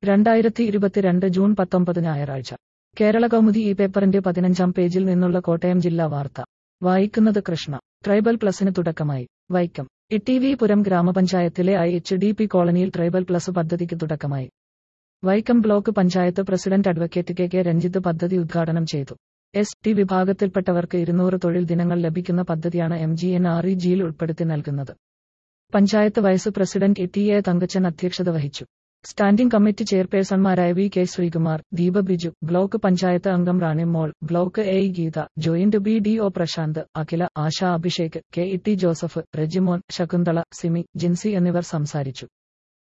രണ്ടായിരത്തി ഇരുപത്തിരണ്ട് ജൂൺ പത്തൊമ്പത് ഞായറാഴ്ച കേരള കൗമുദി ഈ പേപ്പറിന്റെ പതിനഞ്ചാം പേജിൽ നിന്നുള്ള കോട്ടയം ജില്ലാ വാർത്ത വായിക്കുന്നത് കൃഷ്ണ ട്രൈബൽ പ്ലസിന് തുടക്കമായി വൈക്കം ഇ പുരം ഗ്രാമപഞ്ചായത്തിലെ ഐ എച്ച് ഡി പി കോളനിയിൽ ട്രൈബൽ പ്ലസ് പദ്ധതിക്ക് തുടക്കമായി Vaikom block panchayat president advocate K K Ranjith പദ്ധതി ഉദ്ഘാടനം ചെയ്തു എസ് ടി വിഭാഗത്തിൽപ്പെട്ടവർക്ക് ഇരുന്നൂറ് തൊഴിൽ ദിനങ്ങൾ ലഭിക്കുന്ന പദ്ധതിയാണ് M G N R E ജിയിൽ ഉൾപ്പെടുത്തി നൽകുന്നത് panchayat vice president A T A Thankachan അധ്യക്ഷത വഹിച്ചു സ്റ്റാൻഡിംഗ് കമ്മിറ്റി ചെയർപേഴ്സൺമാരായ V K Sreekumar Deepa Biju block panchayat അംഗം Ranimol block A Geetha joint B D O Prasanth Akhila Asha Abhishek K E T Joseph Rejimon Shakuntala Simi Jincy എന്നിവർ സംസാരിച്ചു